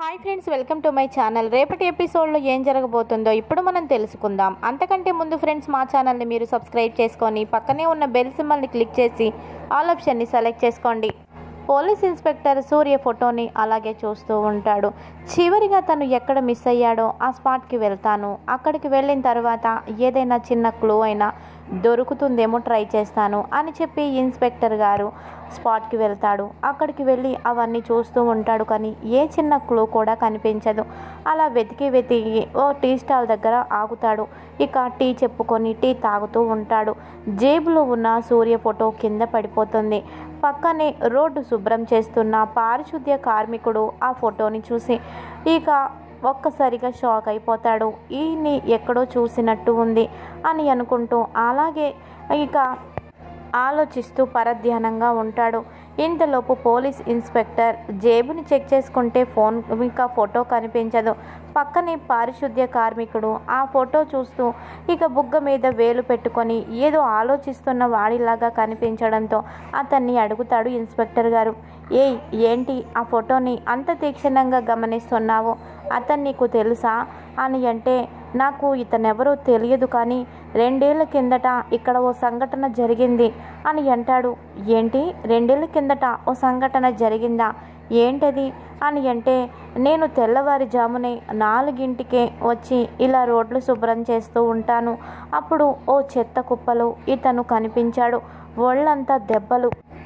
hi friends welcome to my channel రేపటి ఎపిసోడ్లో ఏం జరగబోతుందో ఇప్పుడు మనం తెలుసుకుందాం అంతకంటే ముందు ఫ్రెండ్స్ మా ఛానల్ని మీరు సబ్స్క్రైబ్ చేసుకొని పక్కనే ఉన్న బెల్ సింబల్ని క్లిక్ చేసి ఆల్ ఆప్షన్ని సెలెక్ట్ చేసుకోండి పోలీస్ ఇన్స్పెక్టర్ సూర్య ఫోటోని అలాగే చూస్తూ ఉంటాడు చివరిగా తను ఎక్కడ మిస్ అయ్యాడో ఆ స్పాట్కి వెళ్తాను అక్కడికి వెళ్ళిన తర్వాత ఏదైనా చిన్న క్లూ అయినా దొరుకుతుందేమో ట్రై చేస్తాను అని చెప్పి ఇన్స్పెక్టర్ గారు స్పాట్కి వెళ్తాడు అక్కడికి వెళ్ళి అవన్నీ చూస్తూ ఉంటాడు కానీ ఏ చిన్న క్లూ కూడా కనిపించదు అలా వెతికి వెతికి ఓ టీ స్టాల్ దగ్గర ఆగుతాడు ఇక టీ చెప్పుకొని టీ తాగుతూ ఉంటాడు జేబులో ఉన్న సూర్య ఫోటో కింద పడిపోతుంది పక్కనే రోడ్డు శుభ్రం చేస్తున్న పారిశుద్ధ్య కార్మికుడు ఆ ఫోటోని చూసి ఇక ఒక్కసారిగా షాక్ అయిపోతాడు ఈయన్ని ఎక్కడో చూసినట్టు ఉంది అని అనుకుంటూ అలాగే ఇక ఆలోచిస్తూ పరధ్యానంగా ఉంటాడు ఇంతలోపు పోలీస్ ఇన్స్పెక్టర్ జేబుని చెక్ చేసుకుంటే ఫోన్ ఇంకా ఫోటో కనిపించదు పక్కనే పారిశుద్ధ్య కార్మికుడు ఆ ఫోటో చూస్తూ ఇక బుగ్గ మీద వేలు పెట్టుకొని ఏదో ఆలోచిస్తున్న వాడిలాగా కనిపించడంతో అతన్ని అడుగుతాడు ఇన్స్పెక్టర్ గారు ఏయ్ ఏంటి ఆ ఫోటోని అంత తీక్షణంగా గమనిస్తున్నావు అతను నీకు తెలుసా అని అంటే నాకు ఇతనెవరో తెలియదు కానీ రెండేళ్ల కిందట ఇక్కడ ఓ సంఘటన జరిగింది అని అంటాడు ఏంటి రెండేళ్ల కిందట ఓ సంఘటన జరిగిందా ఏంటది అని అంటే నేను తెల్లవారుజామునే నాలుగింటికే వచ్చి ఇలా రోడ్లు శుభ్రం చేస్తూ ఉంటాను అప్పుడు ఓ చెత్త కుప్పలో ఇతను కనిపించాడు ఒళ్ళంతా దెబ్బలు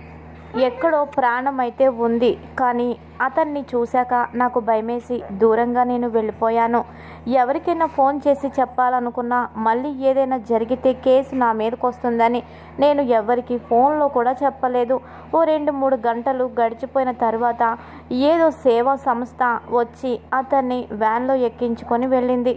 ఎక్కడో ప్రాణం అయితే ఉంది కానీ అతన్ని చూశాక నాకు భయమేసి దూరంగా నేను వెళ్ళిపోయాను ఎవరికైనా ఫోన్ చేసి చెప్పాలనుకున్నా మళ్ళీ ఏదైనా జరిగితే కేసు నా మీదకి వస్తుందని నేను ఎవరికి ఫోన్లో కూడా చెప్పలేదు ఓ రెండు మూడు గంటలు గడిచిపోయిన తర్వాత ఏదో సేవా సంస్థ వచ్చి అతన్ని వ్యాన్లో ఎక్కించుకొని వెళ్ళింది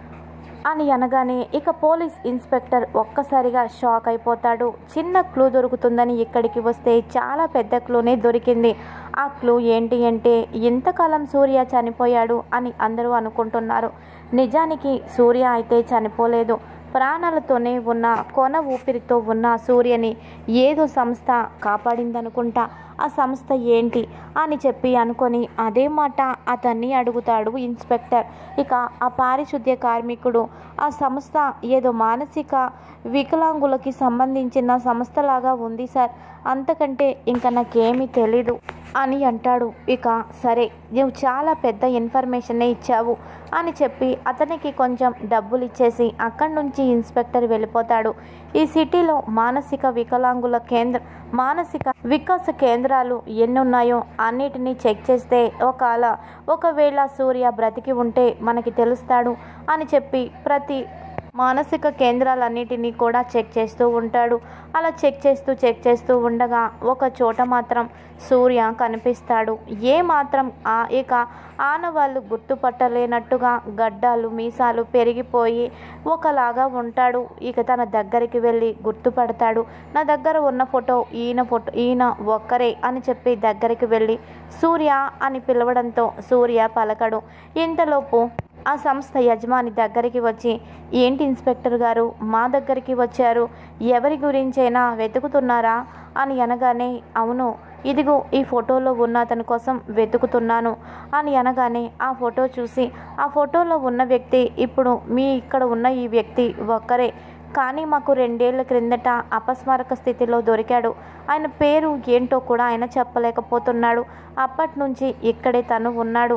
అని అనగానే ఇక పోలీస్ ఇన్స్పెక్టర్ ఒక్కసారిగా షాక్ అయిపోతాడు చిన్న క్లూ దొరుకుతుందని ఇక్కడికి వస్తే చాలా పెద్ద క్లూనే దొరికింది ఆ క్లూ ఏంటి అంటే ఇంతకాలం సూర్య చనిపోయాడు అని అందరూ అనుకుంటున్నారు నిజానికి సూర్య అయితే చనిపోలేదు ప్రాణాలతోనే ఉన్న కొన ఊపిరితో ఉన్న సూర్యని ఏదో సంస్థ కాపాడిందనుకుంటా ఆ సంస్థ ఏంటి అని చెప్పి అనుకొని అదే మాట అతన్ని అడుగుతాడు ఇన్స్పెక్టర్ ఇక ఆ పారిశుద్ధ్య కార్మికుడు ఆ సంస్థ ఏదో మానసిక వికలాంగులకి సంబంధించిన సంస్థలాగా ఉంది సార్ అంతకంటే ఇంకా నాకేమీ తెలీదు అని అంటాడు ఇక సరే నువ్వు చాలా పెద్ద ఇన్ఫర్మేషనే ఇచ్చావు అని చెప్పి అతనికి కొంచెం డబ్బులు ఇచ్చేసి అక్కడి నుంచి ఇన్స్పెక్టర్ వెళ్ళిపోతాడు ఈ సిటీలో మానసిక వికలాంగుల కేంద్ర మానసిక వికాస కేంద్రాలు ఎన్ని ఉన్నాయో అన్నిటినీ చెక్ చేస్తే ఒకవేళ ఒకవేళ సూర్య బ్రతికి ఉంటే మనకి తెలుస్తాడు అని చెప్పి ప్రతి మానసిక కేంద్రాలన్నిటినీ కూడా చెక్ చేస్తూ ఉంటాడు అలా చెక్ చేస్తూ చెక్ చేస్తూ ఉండగా ఒక చోట మాత్రం సూర్య కనిపిస్తాడు ఏ మాత్రం ఆ ఇక ఆనవాళ్ళు గుర్తుపట్టలేనట్టుగా గడ్డాలు మీసాలు పెరిగిపోయి ఒకలాగా ఉంటాడు ఇక తన దగ్గరికి వెళ్ళి గుర్తుపడతాడు నా దగ్గర ఉన్న ఫోటో ఈయన ఫోటో ఈయన ఒక్కరే అని చెప్పి దగ్గరికి వెళ్ళి సూర్య అని పిలవడంతో సూర్య పలకడు ఇంతలోపు ఆ సంస్థ యజమాని దగ్గరికి వచ్చి ఏంటి ఇన్స్పెక్టర్ గారు మా దగ్గరికి వచ్చారు ఎవరి గురించైనా వెతుకుతున్నారా అని అనగానే అవును ఇదిగో ఈ ఫోటోలో ఉన్న అతని కోసం వెతుకుతున్నాను అని అనగానే ఆ ఫోటో చూసి ఆ ఫోటోలో ఉన్న వ్యక్తి ఇప్పుడు మీ ఇక్కడ ఉన్న ఈ వ్యక్తి ఒక్కరే కానీ మాకు రెండేళ్ల క్రిందట అపస్మారక స్థితిలో దొరికాడు ఆయన పేరు ఏంటో కూడా ఆయన చెప్పలేకపోతున్నాడు అప్పటి నుంచి ఇక్కడే తను ఉన్నాడు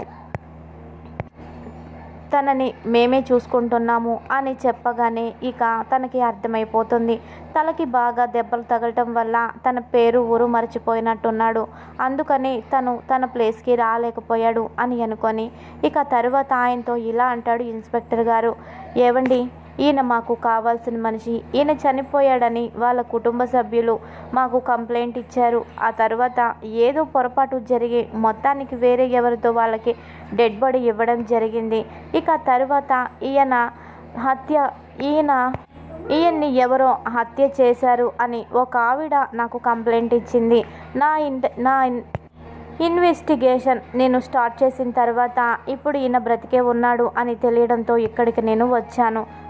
తనని మేమే చూసుకుంటున్నాము అని చెప్పగానే ఇక తనకి అర్థమైపోతుంది తలకి బాగా దెబ్బలు తగలటం వల్ల తన పేరు ఊరు మర్చిపోయినట్టున్నాడు అందుకని తను తన ప్లేస్కి రాలేకపోయాడు అని అనుకొని ఇక తర్వాత ఆయనతో ఇలా అంటాడు ఇన్స్పెక్టర్ గారు ఏవండి ఈయన మాకు కావాల్సిన మనిషి ఈయన చనిపోయాడని వాళ్ళ కుటుంబ సభ్యులు మాకు కంప్లైంట్ ఇచ్చారు ఆ తర్వాత ఏదో పొరపాటు జరిగి మొత్తానికి వేరే ఎవరితో వాళ్ళకి డెడ్ బాడీ ఇవ్వడం జరిగింది ఇక తర్వాత ఈయన హత్య ఈయన ఈయన్ని ఎవరో హత్య చేశారు అని ఒక ఆవిడ నాకు కంప్లైంట్ ఇచ్చింది నా ఇంట నా ఇన్- ఇన్వెస్టిగేషన్ నేను స్టార్ట్ చేసిన తర్వాత ఇప్పుడు ఈయన బ్రతికే ఉన్నాడు అని తెలియడంతో ఇక్కడికి నేను వచ్చాను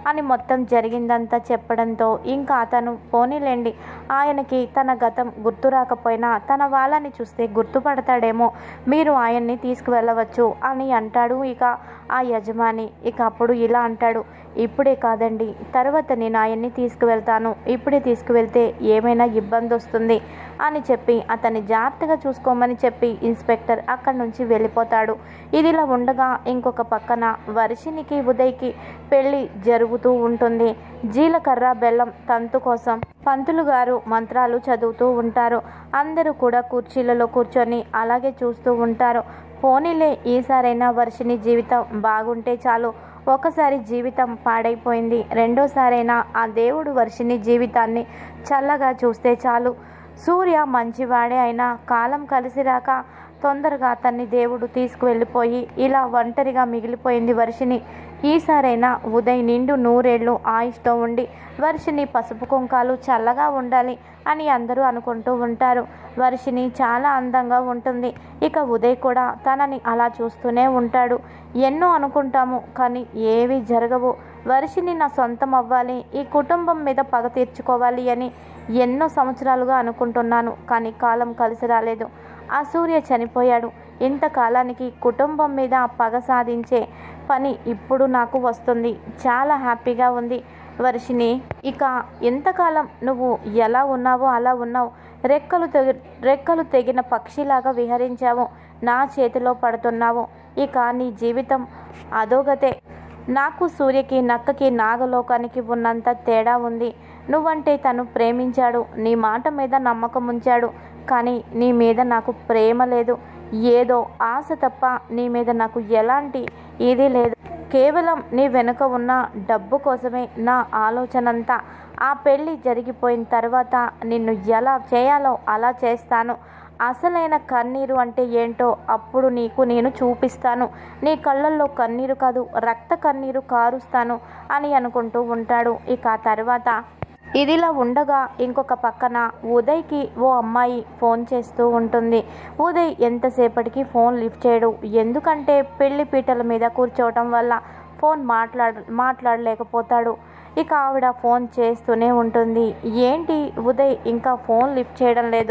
అని మొత్తం జరిగిందంతా చెప్పడంతో ఇంకా అతను పోనీలేండి ఆయనకి తన గతం గుర్తు రాకపోయినా తన వాళ్ళని చూస్తే గుర్తుపడతాడేమో మీరు ఆయన్ని తీసుకువెళ్ళవచ్చు అని అంటాడు ఇక ఆ యజమాని ఇక అప్పుడు ఇలా అంటాడు ఇప్పుడే కాదండి తర్వాత నేను ఆయన్ని తీసుకువెళ్తాను ఇప్పుడే తీసుకువెళ్తే ఏమైనా ఇబ్బంది వస్తుంది అని చెప్పి అతన్ని జాగ్రత్తగా చూసుకోమని చెప్పి ఇన్స్పెక్టర్ అక్కడి నుంచి వెళ్ళిపోతాడు ఇదిలా ఉండగా ఇంకొక పక్కన వర్షినికి ఉదయ్కి పెళ్లి జరుగుతూ ఉంటుంది జీలకర్ర బెల్లం తంతు కోసం పంతులు గారు మంత్రాలు చదువుతూ ఉంటారు అందరూ కూడా కుర్చీలలో కూర్చొని అలాగే చూస్తూ ఉంటారు పోనీలే ఈసారైనా వర్షిని జీవితం బాగుంటే చాలు ఒకసారి జీవితం పాడైపోయింది రెండోసారైనా ఆ దేవుడు వర్షిని జీవితాన్ని చల్లగా చూస్తే చాలు సూర్య మంచివాడే అయినా కాలం కలిసి రాక తొందరగా అతన్ని దేవుడు తీసుకువెళ్ళిపోయి ఇలా ఒంటరిగా మిగిలిపోయింది వర్షిని ఈసారైనా ఉదయ్ నిండు నూరేళ్లు ఆయుష్తో ఉండి వర్షిని పసుపు కుంకాలు చల్లగా ఉండాలి అని అందరూ అనుకుంటూ ఉంటారు వర్షిని చాలా అందంగా ఉంటుంది ఇక ఉదయ్ కూడా తనని అలా చూస్తూనే ఉంటాడు ఎన్నో అనుకుంటాము కానీ ఏవి జరగవు వర్షిని నా సొంతం అవ్వాలి ఈ కుటుంబం మీద పగ తీర్చుకోవాలి అని ఎన్నో సంవత్సరాలుగా అనుకుంటున్నాను కానీ కాలం కలిసి రాలేదు ఆ సూర్య చనిపోయాడు ఇంతకాలానికి కుటుంబం మీద పగ సాధించే పని ఇప్పుడు నాకు వస్తుంది చాలా హ్యాపీగా ఉంది వర్షిని ఇక ఎంతకాలం నువ్వు ఎలా ఉన్నావో అలా ఉన్నావు రెక్కలు తెగి రెక్కలు తెగిన పక్షిలాగా విహరించావు నా చేతిలో పడుతున్నావు ఇక నీ జీవితం అదోగతే నాకు సూర్యకి నక్కకి నాగలోకానికి ఉన్నంత తేడా ఉంది నువ్వంటే తను ప్రేమించాడు నీ మాట మీద నమ్మకం ఉంచాడు కానీ నీ మీద నాకు ప్రేమ లేదు ఏదో ఆశ తప్ప నీ మీద నాకు ఎలాంటి ఇది లేదు కేవలం నీ వెనుక ఉన్న డబ్బు కోసమే నా ఆలోచనంతా ఆ పెళ్ళి జరిగిపోయిన తర్వాత నిన్ను ఎలా చేయాలో అలా చేస్తాను అసలైన కన్నీరు అంటే ఏంటో అప్పుడు నీకు నేను చూపిస్తాను నీ కళ్ళల్లో కన్నీరు కాదు రక్త కన్నీరు కారుస్తాను అని అనుకుంటూ ఉంటాడు ఇక ఆ తర్వాత ఇదిలా ఉండగా ఇంకొక పక్కన ఉదయ్కి ఓ అమ్మాయి ఫోన్ చేస్తూ ఉంటుంది ఉదయ్ ఎంతసేపటికి ఫోన్ లిఫ్ట్ చేయడు ఎందుకంటే పెళ్లి పీటల మీద కూర్చోవటం వల్ల ఫోన్ మాట్లాడ మాట్లాడలేకపోతాడు ఇక ఆవిడ ఫోన్ చేస్తూనే ఉంటుంది ఏంటి ఉదయ్ ఇంకా ఫోన్ లిఫ్ట్ చేయడం లేదు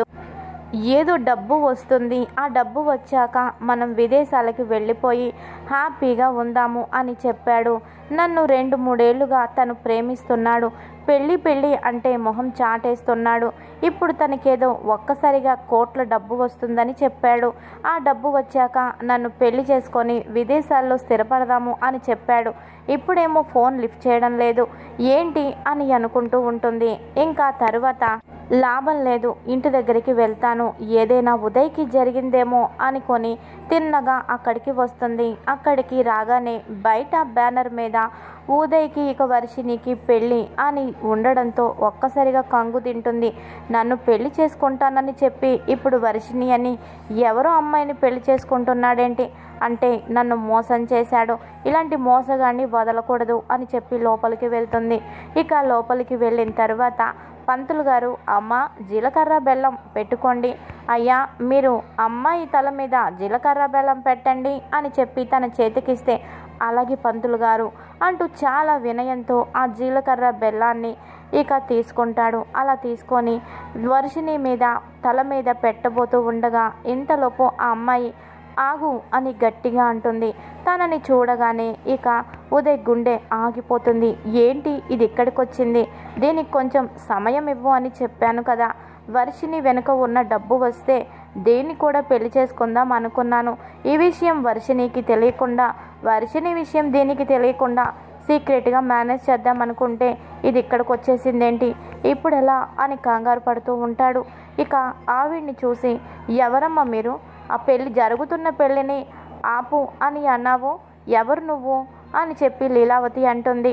ఏదో డబ్బు వస్తుంది ఆ డబ్బు వచ్చాక మనం విదేశాలకి వెళ్ళిపోయి హ్యాపీగా ఉందాము అని చెప్పాడు నన్ను రెండు మూడేళ్లుగా తను ప్రేమిస్తున్నాడు పెళ్ళి పెళ్ళి అంటే మొహం చాటేస్తున్నాడు ఇప్పుడు తనకేదో ఒక్కసారిగా కోట్ల డబ్బు వస్తుందని చెప్పాడు ఆ డబ్బు వచ్చాక నన్ను పెళ్లి చేసుకొని విదేశాల్లో స్థిరపడదాము అని చెప్పాడు ఇప్పుడేమో ఫోన్ లిఫ్ట్ చేయడం లేదు ఏంటి అని అనుకుంటూ ఉంటుంది ఇంకా తర్వాత లాభం లేదు ఇంటి దగ్గరికి వెళ్తాను ఏదైనా ఉదయ్కి జరిగిందేమో అనుకొని తిన్నగా అక్కడికి వస్తుంది అక్కడికి రాగానే బయట బ్యానర్ మీద ఉదయ్కి ఇక వర్షినికి పెళ్ళి అని ఉండడంతో ఒక్కసారిగా కంగు తింటుంది నన్ను పెళ్లి చేసుకుంటానని చెప్పి ఇప్పుడు వర్షిని అని ఎవరో అమ్మాయిని పెళ్లి చేసుకుంటున్నాడేంటి అంటే నన్ను మోసం చేశాడు ఇలాంటి మోసగాన్ని వదలకూడదు అని చెప్పి లోపలికి వెళ్తుంది ఇక లోపలికి వెళ్ళిన తర్వాత పంతులు గారు అమ్మ జీలకర్ర బెల్లం పెట్టుకోండి అయ్యా మీరు అమ్మాయి తల మీద జీలకర్ర బెల్లం పెట్టండి అని చెప్పి తన చేతికిస్తే అలాగే పంతులు గారు అంటూ చాలా వినయంతో ఆ జీలకర్ర బెల్లాన్ని ఇక తీసుకుంటాడు అలా తీసుకొని వర్షిని మీద తల మీద పెట్టబోతూ ఉండగా ఇంతలోపు ఆ అమ్మాయి ఆగు అని గట్టిగా అంటుంది తనని చూడగానే ఇక ఉదయ్ గుండె ఆగిపోతుంది ఏంటి ఇది ఇక్కడికి వచ్చింది దీనికి కొంచెం సమయం ఇవ్వు అని చెప్పాను కదా వర్షిని వెనుక ఉన్న డబ్బు వస్తే దేన్ని కూడా పెళ్లి చేసుకుందాం అనుకున్నాను ఈ విషయం వర్షినికి తెలియకుండా వర్షిని విషయం దేనికి తెలియకుండా సీక్రెట్గా మేనేజ్ చేద్దాం అనుకుంటే ఇది ఇక్కడికి వచ్చేసిందేంటి ఇప్పుడు ఎలా అని కంగారు పడుతూ ఉంటాడు ఇక ఆవిడ్ని చూసి ఎవరమ్మా మీరు ఆ పెళ్ళి జరుగుతున్న పెళ్ళిని ఆపు అని అన్నావు ఎవరు నువ్వు అని చెప్పి లీలావతి అంటుంది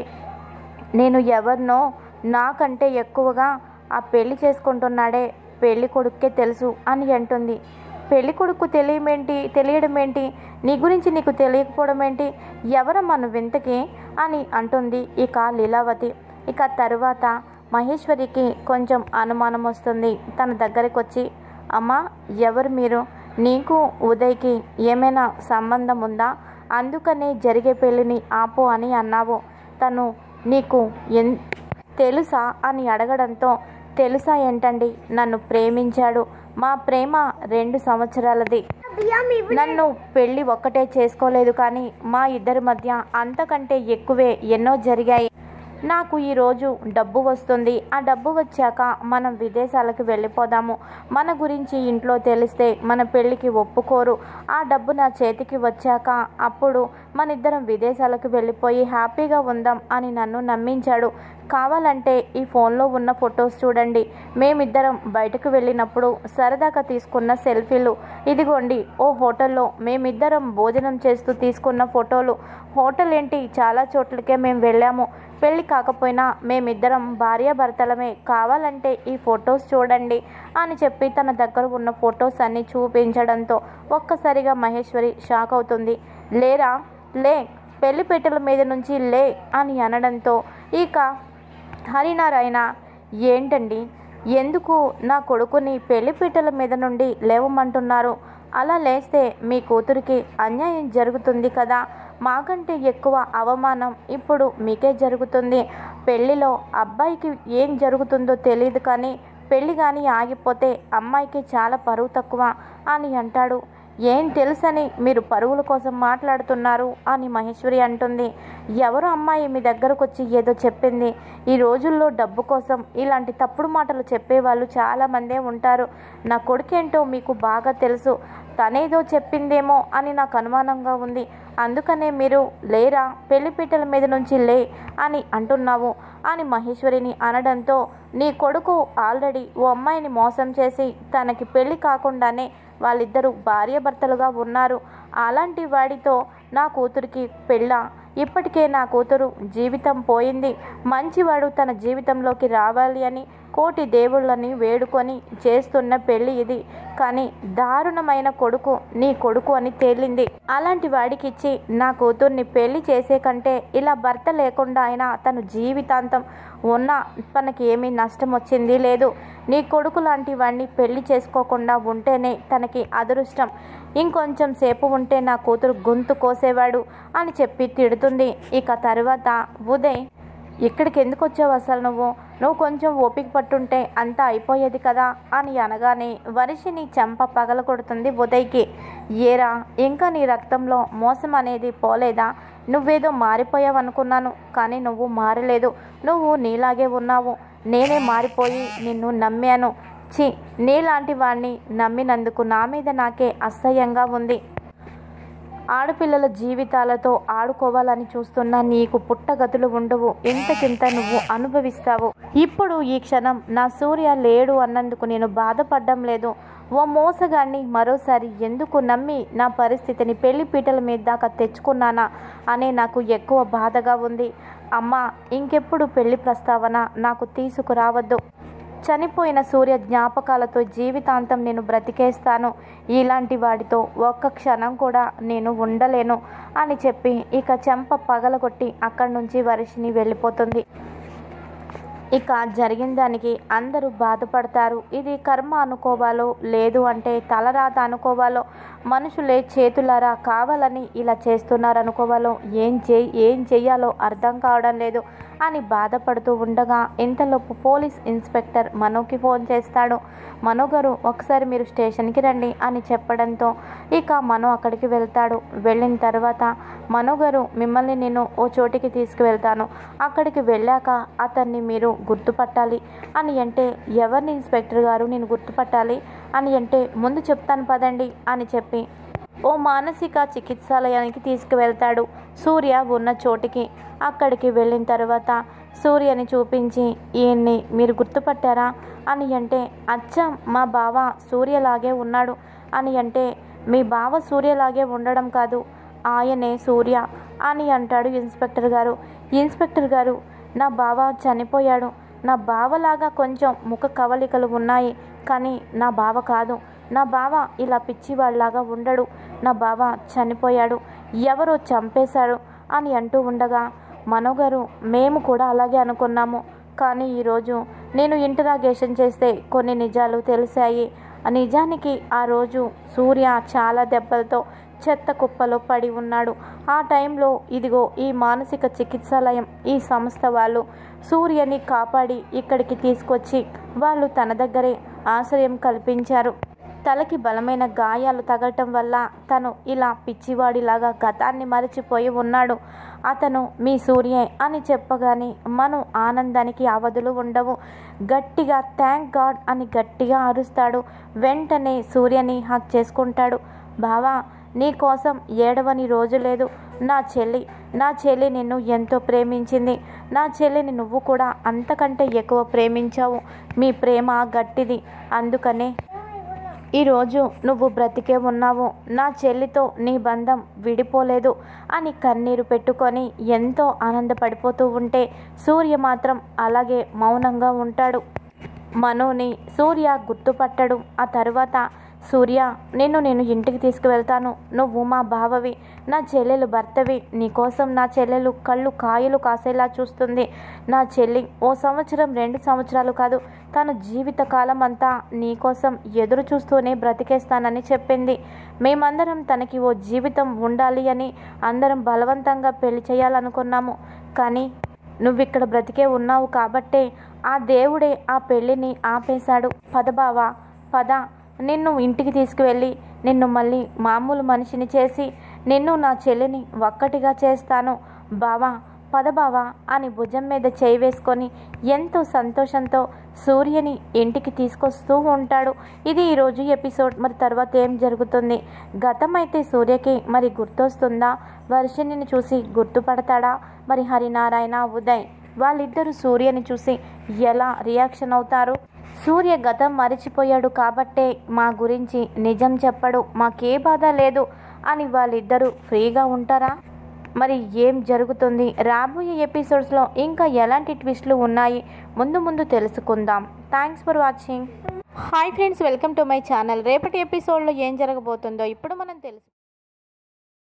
నేను ఎవరినో నాకంటే ఎక్కువగా ఆ పెళ్లి చేసుకుంటున్నాడే పెళ్లి కొడుక్కే తెలుసు అని అంటుంది పెళ్లి కొడుకు తెలియమేంటి తెలియడం ఏంటి నీ గురించి నీకు తెలియకపోవడం ఏంటి ఎవరమ్మా నువ్వు ఇంతకీ అని అంటుంది ఇక లీలావతి ఇక తరువాత మహేశ్వరికి కొంచెం అనుమానం వస్తుంది తన దగ్గరికి వచ్చి అమ్మా ఎవరు మీరు నీకు ఉదయ్కి ఏమైనా సంబంధం ఉందా అందుకనే జరిగే పెళ్ళిని ఆపు అని అన్నావు తను నీకు ఎన్ తెలుసా అని అడగడంతో తెలుసా ఏంటండి నన్ను ప్రేమించాడు మా ప్రేమ రెండు సంవత్సరాలది నన్ను పెళ్ళి ఒక్కటే చేసుకోలేదు కానీ మా ఇద్దరి మధ్య అంతకంటే ఎక్కువే ఎన్నో జరిగాయి నాకు ఈరోజు డబ్బు వస్తుంది ఆ డబ్బు వచ్చాక మనం విదేశాలకు వెళ్ళిపోదాము మన గురించి ఇంట్లో తెలిస్తే మన పెళ్ళికి ఒప్పుకోరు ఆ డబ్బు నా చేతికి వచ్చాక అప్పుడు మన ఇద్దరం విదేశాలకు వెళ్ళిపోయి హ్యాపీగా ఉందాం అని నన్ను నమ్మించాడు కావాలంటే ఈ ఫోన్లో ఉన్న ఫొటోస్ చూడండి మేమిద్దరం బయటకు వెళ్ళినప్పుడు సరదాగా తీసుకున్న సెల్ఫీలు ఇదిగోండి ఓ హోటల్లో మేమిద్దరం భోజనం చేస్తూ తీసుకున్న ఫోటోలు హోటల్ ఏంటి చాలా చోట్లకే మేము వెళ్ళాము పెళ్ళి కాకపోయినా మేమిద్దరం భార్యాభర్తలమే కావాలంటే ఈ ఫొటోస్ చూడండి అని చెప్పి తన దగ్గర ఉన్న ఫొటోస్ అన్ని చూపించడంతో ఒక్కసారిగా మహేశ్వరి షాక్ అవుతుంది లేరా లే పెళ్లిపీటల మీద నుంచి లే అని అనడంతో ఇక హరినారాయణ ఏంటండి ఎందుకు నా కొడుకుని పెళ్లిపీటల మీద నుండి లేవమంటున్నారు అలా లేస్తే మీ కూతురికి అన్యాయం జరుగుతుంది కదా మాకంటే ఎక్కువ అవమానం ఇప్పుడు మీకే జరుగుతుంది పెళ్లిలో అబ్బాయికి ఏం జరుగుతుందో తెలియదు కానీ పెళ్లి కానీ ఆగిపోతే అమ్మాయికి చాలా పరువు తక్కువ అని అంటాడు ఏం తెలుసని మీరు పరువుల కోసం మాట్లాడుతున్నారు అని మహేశ్వరి అంటుంది ఎవరు అమ్మాయి మీ దగ్గరకు వచ్చి ఏదో చెప్పింది ఈ రోజుల్లో డబ్బు కోసం ఇలాంటి తప్పుడు మాటలు చెప్పేవాళ్ళు చాలామందే ఉంటారు నా కొడుకేంటో మీకు బాగా తెలుసు తనేదో చెప్పిందేమో అని నాకు అనుమానంగా ఉంది అందుకనే మీరు లేరా పెళ్లిపీటల మీద నుంచి లే అని అంటున్నావు అని మహేశ్వరిని అనడంతో నీ కొడుకు ఆల్రెడీ ఓ అమ్మాయిని మోసం చేసి తనకి పెళ్లి కాకుండానే వాళ్ళిద్దరూ భార్యాభర్తలుగా ఉన్నారు అలాంటి వాడితో నా కూతురికి పెళ్ళ ఇప్పటికే నా కూతురు జీవితం పోయింది మంచివాడు తన జీవితంలోకి రావాలి అని కోటి దేవుళ్ళని వేడుకొని చేస్తున్న పెళ్లి ఇది కానీ దారుణమైన కొడుకు నీ కొడుకు అని తేలింది అలాంటి వాడికిచ్చి నా కూతుర్ని పెళ్లి చేసే కంటే ఇలా భర్త లేకుండా అయినా తను జీవితాంతం ఉన్నా తనకి ఏమీ నష్టం వచ్చింది లేదు నీ కొడుకు లాంటి వాడిని పెళ్లి చేసుకోకుండా ఉంటేనే తనకి అదృష్టం ఇంకొంచెం సేపు ఉంటే నా కూతురు గొంతు కోసేవాడు అని చెప్పి తిడుతుంది ఇక తర్వాత ఉదయ్ ఇక్కడికి ఎందుకు వచ్చావు అసలు నువ్వు నువ్వు కొంచెం ఓపిక పట్టుంటే అంతా అయిపోయేది కదా అని అనగానే వరిషిని చెంప పగల కొడుతుంది ఉదయ్కి ఏరా ఇంకా నీ రక్తంలో మోసం అనేది పోలేదా నువ్వేదో మారిపోయావు అనుకున్నాను కానీ నువ్వు మారలేదు నువ్వు నీలాగే ఉన్నావు నేనే మారిపోయి నిన్ను నమ్మాను చి నీలాంటి వాడిని నమ్మినందుకు నా మీద నాకే అసహ్యంగా ఉంది ఆడపిల్లల జీవితాలతో ఆడుకోవాలని చూస్తున్న నీకు పుట్టగతులు ఉండవు ఇంతకింత నువ్వు అనుభవిస్తావు ఇప్పుడు ఈ క్షణం నా సూర్య లేడు అన్నందుకు నేను బాధపడడం లేదు ఓ మోసగాన్ని మరోసారి ఎందుకు నమ్మి నా పరిస్థితిని పెళ్లి పీటల మీద దాకా తెచ్చుకున్నానా అనే నాకు ఎక్కువ బాధగా ఉంది అమ్మా ఇంకెప్పుడు పెళ్లి ప్రస్తావన నాకు తీసుకురావద్దు చనిపోయిన సూర్య జ్ఞాపకాలతో జీవితాంతం నేను బ్రతికేస్తాను ఇలాంటి వాడితో ఒక్క క్షణం కూడా నేను ఉండలేను అని చెప్పి ఇక చెంప పగలగొట్టి అక్కడి నుంచి వర్షిని వెళ్ళిపోతుంది ఇక జరిగిన దానికి అందరూ బాధపడతారు ఇది కర్మ అనుకోవాలో లేదు అంటే తలరాత అనుకోవాలో మనుషులే చేతులారా కావాలని ఇలా చేస్తున్నారు అనుకోవాలో ఏం చేయి ఏం చెయ్యాలో అర్థం కావడం లేదు అని బాధపడుతూ ఉండగా ఇంతలోపు పోలీస్ ఇన్స్పెక్టర్ మనోకి ఫోన్ చేస్తాడు మనో గారు ఒకసారి మీరు స్టేషన్కి రండి అని చెప్పడంతో ఇక మనో అక్కడికి వెళ్తాడు వెళ్ళిన తర్వాత మనో గారు మిమ్మల్ని నేను ఓ చోటికి తీసుకువెళ్తాను అక్కడికి వెళ్ళాక అతన్ని మీరు గుర్తుపట్టాలి అని అంటే ఎవరిని ఇన్స్పెక్టర్ గారు నేను గుర్తుపట్టాలి అని అంటే ముందు చెప్తాను పదండి అని చెప్పి ఓ మానసిక చికిత్సాలయానికి తీసుకువెళ్తాడు సూర్య ఉన్న చోటికి అక్కడికి వెళ్ళిన తర్వాత సూర్యని చూపించి ఈయన్ని మీరు గుర్తుపట్టారా అని అంటే అచ్చం మా బావ సూర్యలాగే ఉన్నాడు అని అంటే మీ బావ సూర్యలాగే ఉండడం కాదు ఆయనే సూర్య అని అంటాడు ఇన్స్పెక్టర్ గారు ఇన్స్పెక్టర్ గారు నా బావ చనిపోయాడు నా బావలాగా కొంచెం ముఖ కవలికలు ఉన్నాయి కానీ నా బావ కాదు నా బావ ఇలా పిచ్చివాళ్ళలాగా ఉండడు నా బావ చనిపోయాడు ఎవరో చంపేశాడు అని అంటూ ఉండగా మనోగారు మేము కూడా అలాగే అనుకున్నాము కానీ ఈరోజు నేను ఇంటరాగేషన్ చేస్తే కొన్ని నిజాలు తెలిసాయి ఆ నిజానికి ఆ రోజు సూర్య చాలా దెబ్బలతో చెత్త కుప్పలో పడి ఉన్నాడు ఆ టైంలో ఇదిగో ఈ మానసిక చికిత్సాలయం ఈ సంస్థ వాళ్ళు సూర్యని కాపాడి ఇక్కడికి తీసుకొచ్చి వాళ్ళు తన దగ్గరే ఆశ్రయం కల్పించారు తలకి బలమైన గాయాలు తగలటం వల్ల తను ఇలా పిచ్చివాడిలాగా గతాన్ని మరచిపోయి ఉన్నాడు అతను మీ సూర్యే అని చెప్పగానే మనం ఆనందానికి అవధులు ఉండవు గట్టిగా థ్యాంక్ గాడ్ అని గట్టిగా అరుస్తాడు వెంటనే సూర్యని హక్ చేసుకుంటాడు బావా నీ కోసం ఏడవని రోజు లేదు నా చెల్లి నా చెల్లి నిన్ను ఎంతో ప్రేమించింది నా చెల్లిని నువ్వు కూడా అంతకంటే ఎక్కువ ప్రేమించావు మీ ప్రేమ గట్టిది అందుకనే ఈరోజు నువ్వు బ్రతికే ఉన్నావు నా చెల్లితో నీ బంధం విడిపోలేదు అని కన్నీరు పెట్టుకొని ఎంతో ఆనందపడిపోతూ ఉంటే సూర్య మాత్రం అలాగే మౌనంగా ఉంటాడు మనోని సూర్య గుర్తుపట్టడు ఆ తర్వాత సూర్య నిన్ను నేను ఇంటికి తీసుకువెళ్తాను నువ్వు మా బావవి నా చెల్లెలు భర్తవి నీకోసం నా చెల్లెలు కళ్ళు కాయలు కాసేలా చూస్తుంది నా చెల్లి ఓ సంవత్సరం రెండు సంవత్సరాలు కాదు తన జీవితకాలం అంతా నీకోసం ఎదురు చూస్తూనే బ్రతికేస్తానని చెప్పింది మేమందరం తనకి ఓ జీవితం ఉండాలి అని అందరం బలవంతంగా పెళ్లి చేయాలనుకున్నాము కానీ నువ్విక్కడ బ్రతికే ఉన్నావు కాబట్టే ఆ దేవుడే ఆ పెళ్ళిని ఆపేశాడు పద బావా పద నిన్ను ఇంటికి తీసుకువెళ్ళి నిన్ను మళ్ళీ మామూలు మనిషిని చేసి నిన్ను నా చెల్లిని ఒక్కటిగా చేస్తాను బావా పద బావా అని భుజం మీద చేయి వేసుకొని ఎంతో సంతోషంతో సూర్యని ఇంటికి తీసుకొస్తూ ఉంటాడు ఇది ఈరోజు ఎపిసోడ్ మరి తర్వాత ఏం జరుగుతుంది గతం అయితే సూర్యకి మరి గుర్తొస్తుందా వర్షిణిని చూసి గుర్తుపడతాడా మరి హరినారాయణ ఉదయ్ వాళ్ళిద్దరూ సూర్యని చూసి ఎలా రియాక్షన్ అవుతారు సూర్య గతం మరిచిపోయాడు కాబట్టే మా గురించి నిజం చెప్పడు మాకే బాధ లేదు అని వాళ్ళిద్దరూ ఫ్రీగా ఉంటారా మరి ఏం జరుగుతుంది రాబోయే ఎపిసోడ్స్లో ఇంకా ఎలాంటి ట్విస్ట్లు ఉన్నాయి ముందు ముందు తెలుసుకుందాం thanks for watching hi friends welcome to my channel రేపటి ఎపిసోడ్లో ఏం జరగబోతుందో ఇప్పుడు మనం తెలుసు